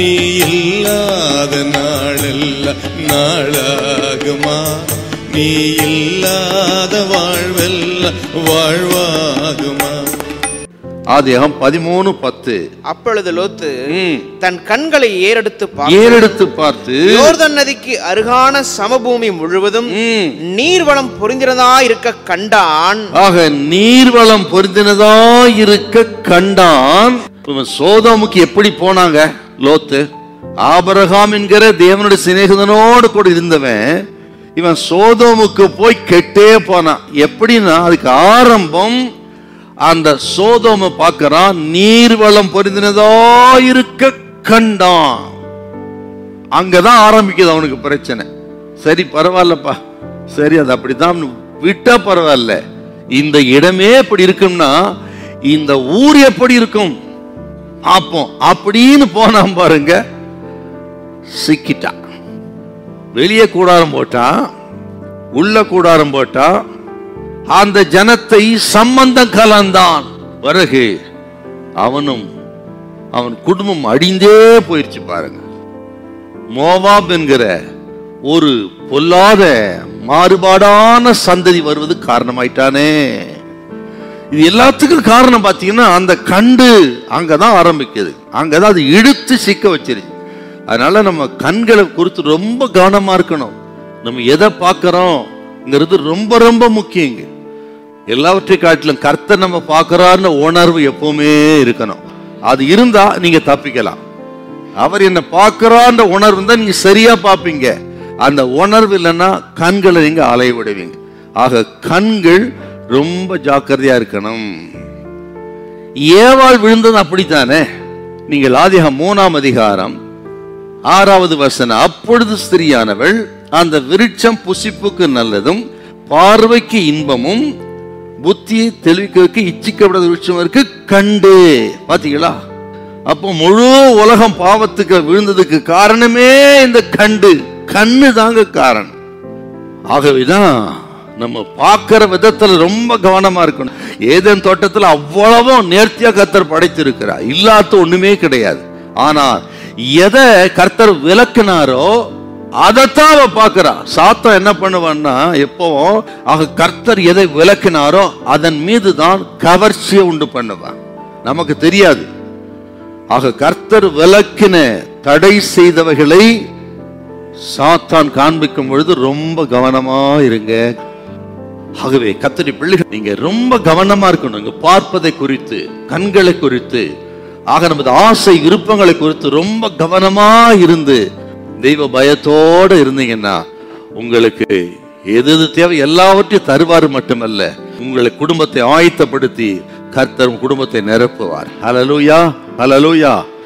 நீ இல்லாத நாளெல்லாம் நாளாகுமா நீ இல்லாத வாழ்வெல்லாம் வாழ்வாகுமா ஆதியாகம் பதிமூணு பத்து அப்பொழுது லோத்து ம். தன் கண்களை ஏறெடுத்து பார்த்து ஏறெடுத்து பார்த்து யோர்தான் நதிக்கு அருகான சமபூமி முழுவதும் ம். நீர்வளம் பொருந்தினதா இருக்க கண்டான் ஆக நீர்வளம் பொருந்தினதா இருக்க கண்டான் இவன் சோதோமுக்கு எப்படி போனாங்க லோத்து ஆபரகாம் என்கிற தேவனுடைய சிநேகிதனோடு கூட இருந்தவன் இவன் சோதோமுக்கு போய் கெட்டே போனான் எப்படின்னா அதுக்கு ஆரம்பம் அந்த சோதோம பார்க்கறான் நீர்வளம் பொருந்தினதா இருக்க கண்டான் அங்கதான் ஆரம்பிக்குது அவனுக்கு பிரச்சனை சரி பரவாயில்லப்பா சரி அது அப்படிதான் விட்டா பரவாயில்ல இந்த இடமே எப்படி இருக்கும்னா இந்த ஊர் எப்படி இருக்கும் அப்போ அப்படின்னு போனான் பாருங்க சிக்கிட்டான் வெளியே கூடாரம் போட்டான் உள்ள கூடாரம் போட்டான் அந்த ஜனத்தை சம்பந்தம் கலந்தான் பிறகு அவனும் அவன் குடும்பம் அடிந்தே போயிடுச்சு பாருங்க மோவாப் என்கிற ஒரு பொல்லாத மாறுபாடான சந்ததி வருவது காரணமாயிட்டானே இது எல்லாத்துக்கும் காரணம் பார்த்தீங்கன்னா அந்த கண்டு அங்கதான் ஆரம்பிக்குது அங்கதான் அது இழுத்து சிக்க வச்சிருச்சு அதனால நம்ம கண்களை குறித்து ரொம்ப கவனமா இருக்கணும் நம்ம எதை பார்க்கறோம்ங்கிறது ரொம்ப ரொம்ப முக்கியங்க எல்லாவற்றை காட்டிலும் கர்த்தர் நம்ம பார்க்கறாருன்னு உணர்வு எப்பவுமே இருக்கணும் அது இருந்தா நீங்க தப்பிக்கலாம் அவர் என்ன பார்க்கறான்ற உணர்வு இருந்தா நீங்க சரியா பார்ப்பீங்க அந்த உணர்வு இல்லைன்னா கண்களை நீங்க அலைய விடுவீங்க ஆக கண்கள் ரொம்ப ஜாக்கிரதையா இருக்கணும் ஏவாள் விழுந்தது அப்படித்தானே நீங்கள் ஆதிகம் மூணாம் அதிகாரம் ஆறாவது வசனம் அப்பொழுது ஸ்திரியானவள் அந்த விருட்சம் புசிப்புக்கு நல்லதும் பார்வைக்கு இன்பமும் புத்தியை தெளிவுக்கு இச்சிக்கப்படாத விருட்சம் இருக்கு கண்டு பாத்தீங்களா அப்போ முழு உலகம் பாவத்துக்கு விழுந்ததுக்கு காரணமே இந்த கண்டு கண்ணு தாங்க காரணம் ஆகவேதான் நம்ம பார்க்கிற விதத்துல ரொம்ப கவனமா இருக்கணும் ஏதேன் தோட்டத்துல அவ்வளவும் நேர்த்தியா கர்த்தர் படைத்திருக்கிறார் இல்லாத ஒண்ணுமே கிடையாது ஆனா எதை கர்த்தர் விளக்குனாரோ அதைத்தான் அவ பார்க்கிறா சாத்தம் என்ன பண்ணுவான்னா எப்பவும் ஆக கர்த்தர் எதை விளக்கினாரோ அதன் மீது தான் கவர்ச்சியை உண்டு பண்ணுவான் நமக்கு தெரியாது ஆக கர்த்தர் விளக்கின தடை செய்தவைகளை சாத்தான் காண்பிக்கும் பொழுது ரொம்ப கவனமா இருங்க ஆகவே கத்தரி பிள்ளைகள் நீங்க ரொம்ப கவனமா இருக்கணும் இங்க பார்ப்பதை குறித்து கண்களை குறித்து ஆக நமது ஆசை விருப்பங்களை குறித்து ரொம்ப கவனமா இருந்து தெய்வ பயத்தோட இருந்தீங்கன்னா உங்களுக்கு எது எது தேவை எல்லாவற்றையும் தருவார் மட்டுமல்ல உங்களை குடும்பத்தை ஆயத்தப்படுத்தி கர்த்தர் உங்க குடும்பத்தை நிரப்புவார் ஹலலூயா ஹலலூயா